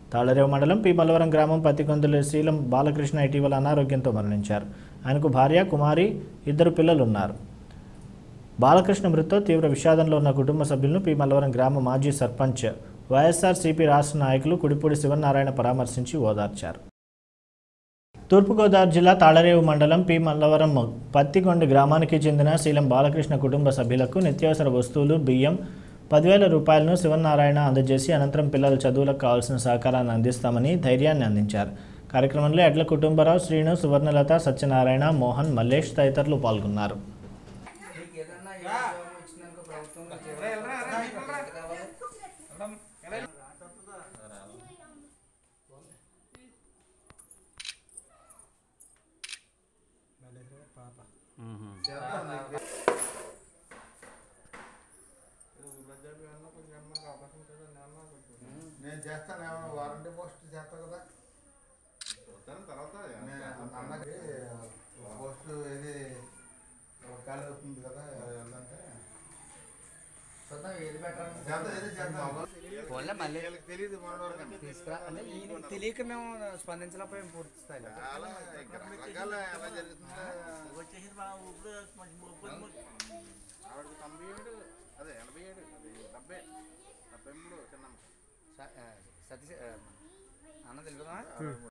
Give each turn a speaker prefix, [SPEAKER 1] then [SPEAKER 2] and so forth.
[SPEAKER 1] తాళరేవు మండలం పి మల్లవరం గ్రామం పత్తికొందుల శీలం బాలకృష్ణ ఇటీవల అనారోగ్యంతో మరణించారు ఆయనకు భార్య కుమారి ఇద్దరు పిల్లలు ఉన్నారు బాలకృష్ణ మృతితో తీవ్ర విషాదంలో ఉన్న కుటుంబ సభ్యులను పి మల్లవరం గ్రామ మాజీ సర్పంచ్ వైఎస్ఆర్సీపీ రాష్ట్ర నాయకులు కుడిపూడి శివనారాయణ పరామర్శించి ఓదార్చారు తూర్పుగోదావరి జిల్లా తాళరేవు మండలం పి మల్లవరం పత్తికొండ గ్రామానికి చెందిన శీలం బాలకృష్ణ కుటుంబ సభ్యులకు నిత్యావసర వస్తువులు బియ్యం పదివేల రూపాయలను శివనారాయణ అందజేసి అనంతరం పిల్లల చదువులకు కావాల్సిన సహకారాన్ని అందిస్తామని ధైర్యాన్ని అందించారు కార్యక్రమంలో ఎడ్ల కుటుంబరావు శ్రీను సువర్ణలత సత్యనారాయణ మోహన్ మల్లేష్ తదితరులు పాల్గొన్నారు
[SPEAKER 2] మీకు ఏదన్నా ఏ ఉద్యోగం వచ్చిందనుకో ప్రభుత్వం నుంచి ఏదైనా ఎంత కావాలి?
[SPEAKER 3] నేను చేస్తాను ఏమన్నా వారంటీ పోస్ట్ చేస్తా కదా నేను అన్నకి పోస్ట్ ఇది ఖాళీ అవుతుంది కదా వెళ్ళంటే
[SPEAKER 2] చూద్దాం ఏది బెటర్
[SPEAKER 3] చేద్దాం ఏది చేద్దాం
[SPEAKER 2] పోన్లే మళ్ళీ
[SPEAKER 3] తెలియదు మన వరకు
[SPEAKER 2] తీసుకురా అంటే ఈయనకి తెలియక మేము స్పందించలేకపోయాం పూర్తి స్థాయిలో
[SPEAKER 3] చాలా రకరకాల ఎలా జరుగుతుందో ఆవిడకి తొంభై ఏడు అదే ఎనభై ఏడు అది డెబ్బై డెబ్బై మూడు చిన్న
[SPEAKER 2] స- ఆ, సతీష్ ఆ, అన్న తెలుపుదా